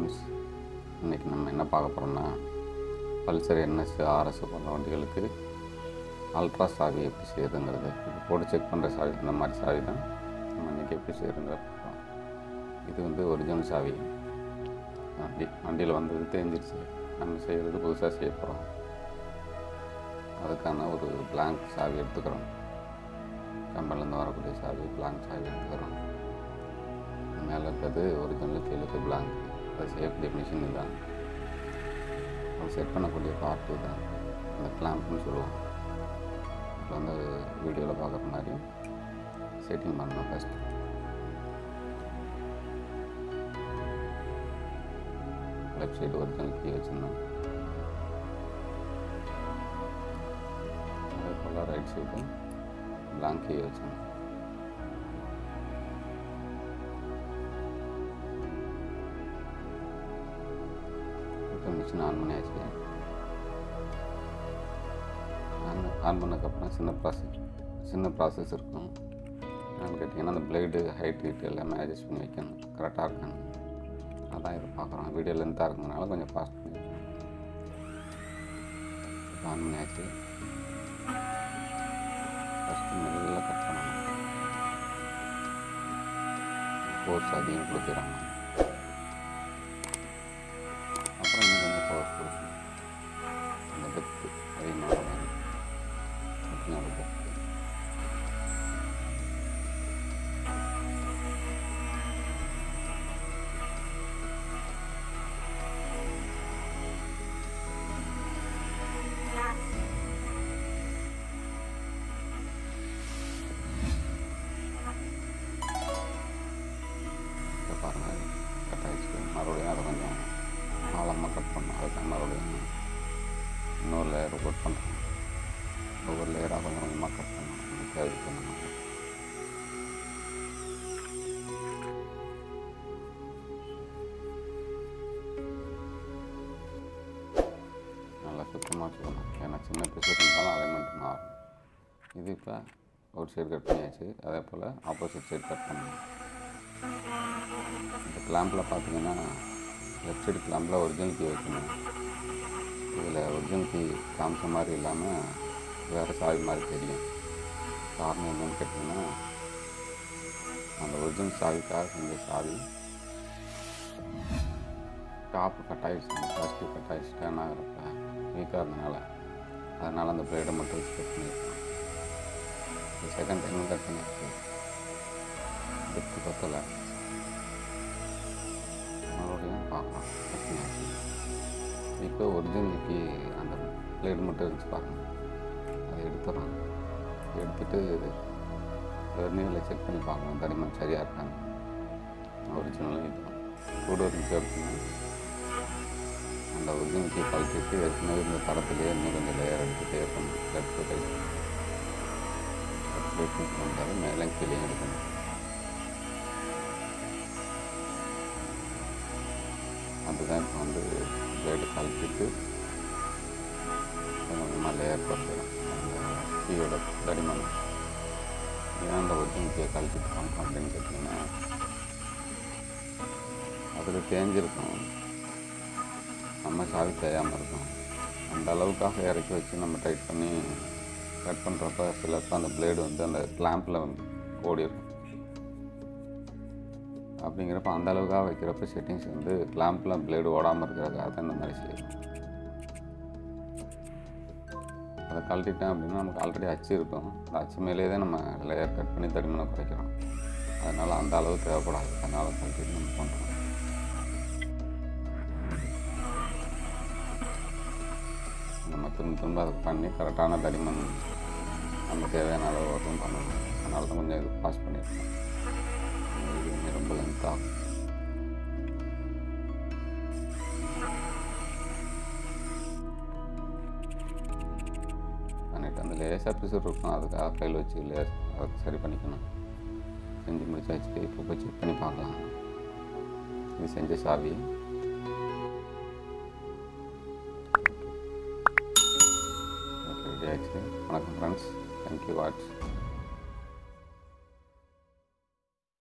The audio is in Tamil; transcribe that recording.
ஃப்ரெண்ட்ஸ் இன்றைக்கி நம்ம என்ன பார்க்க போகிறோம்னா பல்சர் என்எஸ் ஆர்எஸ் போன்ற வண்டிகளுக்கு அல்ட்ரா சாவி எப்படி செய்யுதுங்கிறது இப்போ போட்டு செக் பண்ணுற சாவி இந்த மாதிரி சாவி தான் நம்ம இன்றைக்கி எப்படி செய்யுதுங்கிறத பார்க்கலாம் இது வந்து ஒரிஜினல் சாவி வண்டி வண்டியில் வந்தது தேஞ்சிருச்சு நம்ம செய்கிறது புதுசாக செய்ய போகிறோம் அதுக்கான ஒரு பிளாங்க் சாவி எடுத்துக்கிறோம் கம்பெனிலேருந்து வரக்கூடிய சாவி பிளாங்க் சாவி எடுத்துக்கிறோம் மேலே இருக்கிறது ஒரிஜினல் கீழே இருக்க பிளாங்க் அது செய்யக்கூடிய மிஷின் தான் அது செட் பண்ணக்கூடிய பார்ட்டு தான் இந்த கிளாம்ப்னு சொல்லுவோம் இப்போ வந்து வீடியோவில் பார்க்குற மாதிரி செட்டிங் பண்ணணும் first left side original key வச்சுருந்தோம் அதே போல் ரைட் சைடு பிளாங்க் கீ வச்சுருந்தோம் இப்போ மிஷின் ஆன் பண்ணியாச்சு ஆன் ஆன் பண்ணதுக்கப்புறம் சின்ன ப்ராசஸ் சின்ன ப்ராசஸ் இருக்கும் என்னன்னு கேட்டிங்கன்னா அந்த பிளேடு ஹைட் ஹீட் எல்லாமே அட்ஜஸ்ட் பண்ணி வைக்கணும் கரெக்டாக இருக்கணும் அதான் இது பார்க்குறோம் வீடியோ லென்த்தாக இருக்கிறதுனால கொஞ்சம் ஃபாஸ்ட் பண்ணி இப்போ ஆன் பண்ணியாச்சு ஃபஸ்ட்டு மெல்ல கட் பண்ணணும் ஃபோர்ஸ் அதிகம் கொடுக்குறாங்க அப்புறம் இன்னும் கொஞ்சம் ஃபோர்ஸ் கொடுக்கணும் அந்த டெப்த்து அதிகமாக வரும் அப்படிங்கிற டெப்த்து இப்போ பாருங்கள் கட் ஆகிடுச்சு மறுபடியும் அதை கொஞ்சம் ஆழமாக கட் பண்ணணும் அதுக்கு மறுபடியும் இன்னொரு லேயர் கட் பண்ணுறோம் ஒவ்வொரு லேயராக கொஞ்சம் கொஞ்சமாக கட் பண்ணணும் இது தேவை பண்ணணும் நல்லா சுத்தமாக வச்சுக்கணும் ஏன்னா சின்ன பீஸ் இருந்தாலும் அலைன்மெண்ட் மாறும் இது இப்போ ஒரு சைடு கட் பண்ணியாச்சு அதே போல் ஆப்போசிட் சைடு கட் பண்ணணும் இந்த கிளாம்பில் பார்த்தீங்கன்னா லெஃப்ட் சைடு கிளாம்பில் ஒரிஜினல் கீ வைக்கணும் இதில் ஒரிஜினல் கீ காமிச்ச மாதிரி இல்லாமல் வேறு சாவி மாதிரி தெரியும் காரணம் என்னன்னு கேட்டிங்கன்னா அந்த ஒரிஜினல் சாவிக்காக செஞ்ச சாவி டாப்பு கட் ஆகிடுச்சு அந்த பிளாஸ்டிக் கட் ஆகிடுச்சு டேன் ஆகிறப்ப வீக்காக இருந்தனால அதனால் அந்த பிளேடை மட்டும் வச்சு கட் பண்ணியிருக்கோம் செகண்ட் டைமும் கட் பண்ணியாச்சு டெப்த்து பத்தலை மறுபடியும் பார்க்கலாம் கட் பண்ணியாச்சு இப்போ ஒரிஜினலுக்கு அந்த பிளேடு மட்டும் இருந்துச்சு பாருங்கள் அதை எடுத்துடுறாங்க எடுத்துட்டு வெர்னியில் செக் பண்ணி பார்க்கலாம் தடிமன் சரியாக இருக்காங்க ஒரிஜினலும் இது கூட இருந்துச்சு அப்படின்னா அந்த ஒரிஜினல் கீ கழட்டிட்டு ஏற்கனவே இந்த தரத்துலேயே இன்னும் கொஞ்சம் லேயர் எடுத்துகிட்டே இருக்கணும் லெஃப்ட் ரைட் லெஃப்ட் ரைட் பண்ணுறது மேலே கீழே எடுக்கணும் அதுதான் இப்போ வந்து பிளேடு கழட்டிட்டு கொஞ்சம் கொஞ்சமாக லேயர் போட்டுக்கிறோம் அந்த கீயோட தடிமன் ஏன் அந்த ஒரிஜினல் கீயை கழட்டிட்டு பண்ணுறோம் அப்படின்னு கேட்டிங்கன்னா அதில் தேஞ்சிருக்கும் நம்ம சாவி தேயாமல் இருக்கும் அந்த அளவுக்காக இறக்கி வச்சு நம்ம டைட் பண்ணி கட் பண்ணுறப்ப சிலப்போ அந்த பிளேடு வந்து அந்த கிளாம்பில் வந்து ஓடி இருக்கும் அப்படிங்கிறப்ப அந்த அளவுக்காக வைக்கிறப்ப செட்டிங்ஸ் வந்து கிளாம்பில் பிளேடு ஓடாமல் இருக்கிறதுக்காக தான் இந்த மாதிரி செய்யணும் அதை கழட்டிட்டேன் அப்படின்னா நமக்கு ஆல்ரெடி அச்சு இருக்கும் அந்த அச்சு மேலேயே தான் நம்ம லேயர் கட் பண்ணி தடிமனை குறைக்கிறோம் அதனால் அந்த அளவு தேவைப்படாது அதனால் கழட்டிட்டு நம்ம பண்ணுறோம் நம்ம திரும்ப திரும்ப அதை பண்ணி கரெக்டான தடிமன் நம்ம தேவையான அளவு வரைக்கும் பண்ணணும் அதனால தான் கொஞ்சம் இது பாஸ் பண்ணியிருக்கோம் இது ரொம்ப லென்த் ஆகும் பண்ணிட்டு அந்த லேசாக பிசுறு இருக்கும் அதுக்காக ஃபைல் வச்சு லேஸ் அதை சரி பண்ணிக்கணும் செஞ்சு முடிச்சாச்சு இப்போ போய் செக் பண்ணி பார்க்கலாம் இது செஞ்ச சாவி ஓகே ரெடி ஆச்சு வணக்கம் ஃப்ரெண்ட்ஸ் தேங்க்யூ வாட்ச்